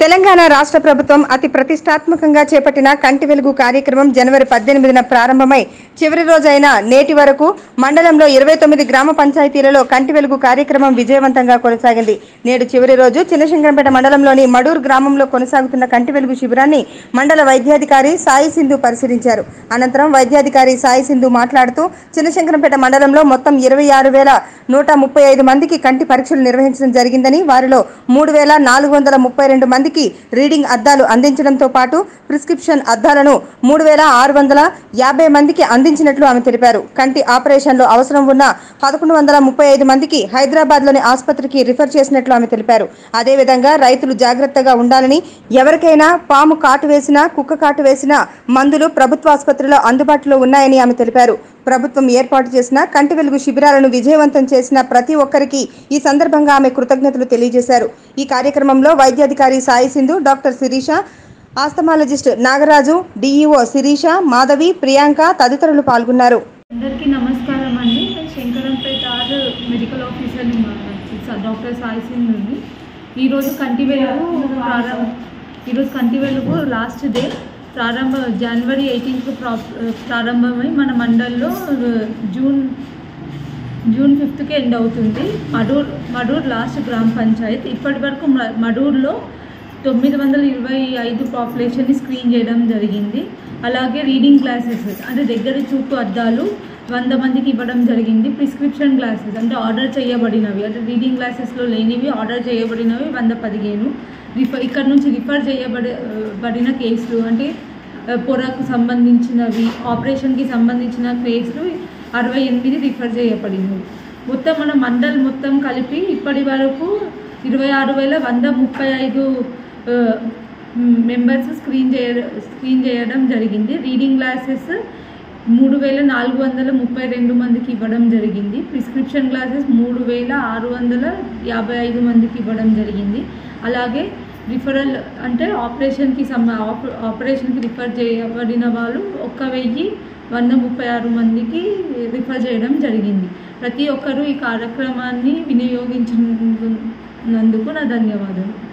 తెలంగాణ రాష్ట్ర ప్రభుత్వం అతి ప్రతిష్టాత్మకంగా చేపట్టిన కంటి వెలుగు కార్యక్రమం జనవరి పద్దెనిమిదిన ప్రారంభమై చివరి రోజైన నేటి వరకు మండలంలో ఇరవై తొమ్మిది గ్రామ పంచాయతీలలో కంటి వెలుగు కార్యక్రమం విజయవంతంగా కొనసాగింది నేడు చివరి రోజు చిన్నశంకరంపేట మండలంలోని మడూరు గ్రామంలో కొనసాగుతున్న కంటి వెలుగు శిబిరాన్ని మండల వైద్యాధికారి సాయి సింధు పరిశీలించారు అనంతరం వైద్యాధికారి సాయి సింధు మాట్లాడుతూ చిన్నశంకరంపేట మండలంలో మొత్తం ఇరవై ఆరు వేల నూట ముప్పై ఐదు మందికి కంటి పరీక్షలు నిర్వహించడం జరిగిందని వారిలో మూడు వేల నాలుగు వందల ముప్పై రెండు మందికి రీడింగ్ అద్దాలు అందించడంతో పాటు ప్రిస్క్రిప్షన్ అద్దాలను మూడు వేల ఆరు వందల యాభై మందికి అందించినట్లు ఆమె తెలిపారు కంటి ఆపరేషన్లో అవసరం ఉన్న పదకొండు వందల ముప్పై ఐదు మందికి హైదరాబాద్లోని ఆసుపత్రికి రిఫర్ చేసినట్లు ఆమె తెలిపారు అదేవిధంగా రైతులు జాగ్రత్తగా ఉండాలని ఎవరికైనా పాము కాటు వేసినా కుక్క కాటు వేసినా మందులు ప్రభుత్వ ఆసుపత్రిలో అందుబాటులో ఉన్నాయని ఆమె తెలిపారు ప్రభుత్వం ఏర్పాటు చేసిన కంటి వెలుగు శిబిరాలను విజయవంతం చేసిన ప్రతి ఒక్కరికి ఈ సందర్భంగా ఆమె కృతజ్ఞతలు తెలియజేశారు ఈ కార్యక్రమంలో వైద్యాధికారి సాయి సింధు డాక్టర్ శిరీష ఆస్తమాలజిస్ట్ నాగరాజు డిఈఓ శిరీష మాధవి ప్రియాంక తదితరులు పాల్గొన్నారు అందరికీ నమస్కారం అండి నేను శంకరంపేట ఆర్ మెడికల్ ఆఫీసర్ని మా- స- డాక్టర్ సాయి సింగ్ నుండి ఈరోజు కంటి వెలుగు ప్రారంభ ఈరోజు కంటి వెలుగు లాస్ట్ డే ప్రారంభ జనవరి ఎయిటీన్త్ ప్రారంభమై మన మండల్లో జూన్ జూన్ ఫిఫ్త్కి ఎండ్ అవుతుంది మడూర్ మడూర్ లాస్ట్ గ్రామ పంచాయత్ ఇప్పటి వరకు మ- మడూర్లో తొమ్మిది వందల ఇరవై ఐదు పాపులేషన్ని స్క్రీన్ చేయడం జరిగింది అలాగే రీడింగ్ గ్లాసెస్ అంటే దగ్గర చూపు అద్దాలు వంద మందికి ఇవ్వడం జరిగింది ప్రిస్క్రిప్షన్ గ్లాసెస్ అంటే ఆర్డర్ చేయబడినవి అంటే రీడింగ్ గ్లాసెస్లో లేనివి ఆర్డర్ చేయబడినవి వంద పదిహేను రిఫర్ ఇక్కడ నుంచి రిఫర్ చేయబడి బడిన కేసులు అంటే ఆ, పొరకు సంబంధించినవి ఆపరేషన్కి సంబంధించిన కేసులు అరవై ఎనిమిది రిఫర్ చేయబడినవి మొత్తం మన మండల్ మొత్తం కలిపి ఇప్పటి వరకు ఇరవై ఆరు వేల వంద ముప్పై ఐదు మెంబర్స్ స్క్రీన్ చేయ స్క్రీన్ చేయడం జరిగింది రీడింగ్ గ్లాసెస్ మూడు వేల నాలుగు వందల ముప్పై రెండు మందికి ఇవ్వడం జరిగింది ప్రిస్క్రిప్షన్ గ్లాసెస్ మూడు వేల ఆరు వందల యాభై ఐదు మందికి ఇవ్వడం జరిగింది అలాగే రిఫరల్ అంటే ఆపరేషన్కి సంబ ఆప- ఆపరేషన్కి రిఫర్ చేయబడిన వాళ్ళు ఒక్క వెయ్యి వంద ముప్పై ఆరు మందికి రిఫర్ చేయడం జరిగింది ప్రతి ఒక్కరూ ఈ కార్యక్రమాన్ని వినియోగించినందుకు నా ధన్యవాదాలు